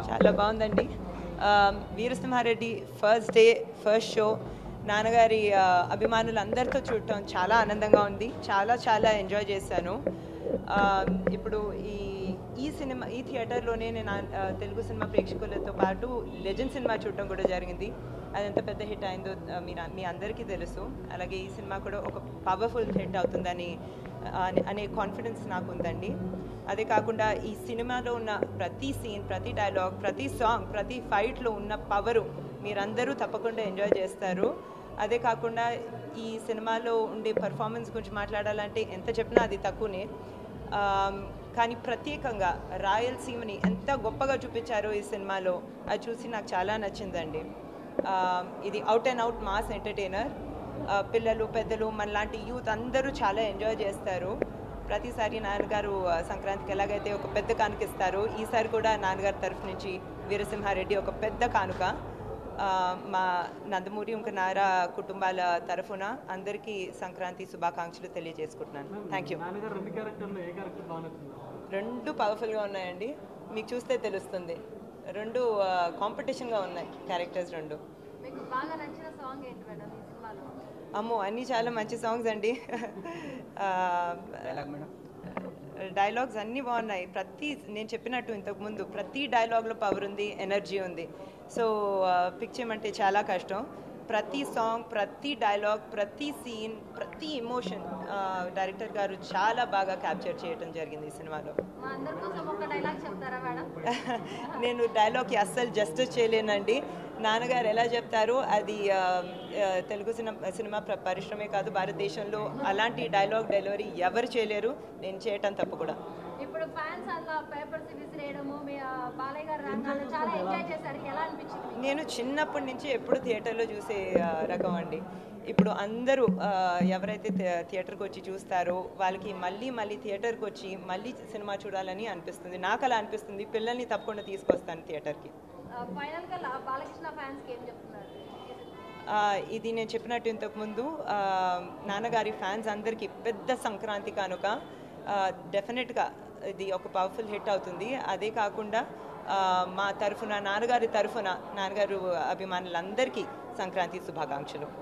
చాలా బాగుందండి ఆ, Veera Simha Reddy first day first show నాన్నగారి ఆ, అభిమానులందరితో చూడటం చాలా ఆనందంగా ఉంది చాలా చాలా ఎంజాయ్ చేశాను ఆ, ఇప్పుడు ఈ ఈ సినిమా ఈ థియేటర్లోనే నేను ఆ- ఆ, తెలుగు సినిమా ప్రేక్షకులతో పాటు లెజెండ్ సినిమా చూడటం కూడా జరిగింది అది ఎంత పెద్ద హిట్ అయిందో ఆ, మీరు మీ అందరికీ తెలుసు అలాగే ఈ సినిమా కూడా ఒక పవర్ఫుల్ హిట్ అవుతుందని ఆ, అనే కాన్ఫిడెన్స్ నాకు ఉందండి అదే కాకుండా ఈ సినిమాలో ఉన్న ప్రతి సీన్ ప్రతి డైలాగ్ ప్రతి సాంగ్ ప్రతి ఫైట్లో ఉన్న పవరు మీరందరూ తప్పకుండా ఎంజాయ్ చేస్తారు అదే కాకుండా ఈ సినిమాలో ఉండే పర్ఫార్మెన్స్ గురించి మాట్లాడాలంటే ఎంత చెప్పినా అది తక్కువనే ఆమ్, కానీ ప్రత్యేకంగా రాయలసీమని ఎంత గొప్పగా చూపించారో ఈ సినిమాలో అది చూసి నాకు చాలా నచ్చిందండి ఆమ్, ఇది out and out mass entertainer ఆ, పిల్లలు పెద్దలు మనలాంటి యూత్ అందరూ చాలా ఎంజాయ్ చేస్తారు ప్రతిసారి నాన్నగారు ఆ, సంక్రాంతికి ఎలాగైతే ఒక పెద్ద కానుక ఇస్తారు ఈసారి కూడా నాన్నగారి తరఫు నుంచి వీరసింహారెడ్డి ఒక పెద్ద కానుక ఆ, మా నందమూరి ఇంకా నారా కుటుంబాల తరఫున అందరికీ సంక్రాంతి శుభాకాంక్షలు తెలియజేసుకుంటున్నాను థ్యాంక్ యూ నాన్నగారు రెండు క్యారెక్టర్లో ఏ క్యారెక్టర్ బాగా నచ్చింది రెండు పవర్ఫుల్గా ఉన్నాయండి మీకు చూస్తే తెలుస్తుంది రెండు కాంపిటీషన్గా ఉన్నాయి క్యారెక్టర్స్ రెండు మీకు బాగా నచ్చిన సాంగ్ ఏంటి మేడం ఈ సినిమాలో అమ్మో అన్నీ చాలా మంచి సాంగ్స్ అండి డైలాగ్స్ అన్నీ బాగున్నాయి ప్రతి నేను చెప్పినట్టు ఇంతకు ముందు ప్రతి డైలాగ్లో పవర్ ఉంది ఎనర్జీ ఉంది సో పిక్ చేయమంటే చాలా కష్టం ప్రతి సాంగ్ ప్రతి డైలాగ్ ప్రతి సీన్ ప్రతి ఎమోషన్ డైరెక్టర్ గారు చాలా బాగా క్యాప్చర్ చేయడం జరిగింది ఈ సినిమాలో మా అందరి కోసం ఒక డైలాగ్ చెప్తారా మేడం నేను డైలాగ్కి అస్సలు జస్టిస్ చేయలేనండి నాన్నగారు ఎలా చెప్తారో అది ఆ, ఆ, తెలుగు సినిమా సినిమా ప్ర- పరిశ్రమే కాదు భారతదేశంలో అలాంటి డైలాగ్ డెలివరీ ఎవరు చేయలేరు నేను చేయటం తప్పు కూడా ఇప్పుడు ఫ్యాన్స్ అలా పేపర్స్ విసిరేయడము మీ ఆ, బాలయ్య గారు రంగాలు చాలా ఎంజాయ్ చేశారు ఎలా అనిపించింది మీకు? నేను చిన్నప్పటి నుంచి ఎప్పుడు థియేటర్లో చూసే ఆ, రకం అండి ఇప్పుడు అందరూ ఆ, ఎవరైతే థి- థియేటర్కి వచ్చి చూస్తారో వాళ్ళకి మళ్ళీ మళ్ళీ థియేటర్కి వచ్చి మళ్ళీ సినిమా చూడాలని అనిపిస్తుంది నాకు అలా అనిపిస్తుంది పిల్లల్ని తప్పకుండా తీసుకొస్తాను థియేటర్కి ఆ, ఫైనల్ గా లా- బాలకృష్ణ ఫ్యాన్స్ కి ఏం చెప్తున్నారు ఆ, ఇది నేను చెప్పినట్టు ఇంతకుముందు ఆ, నాన్నగారి ఫ్యాన్స్ అందరికీ పెద్ద సంక్రాంతి కానుక ఆ, డెఫినెట్గా ఇది ఒక పవర్ఫుల్ హిట్ అవుతుంది అదే కాకుండా ఆ, మా తరఫున నాన్నగారి తరఫున నాన్నగారు అభిమానులందరికీ సంక్రాంతి శుభాకాంక్షలు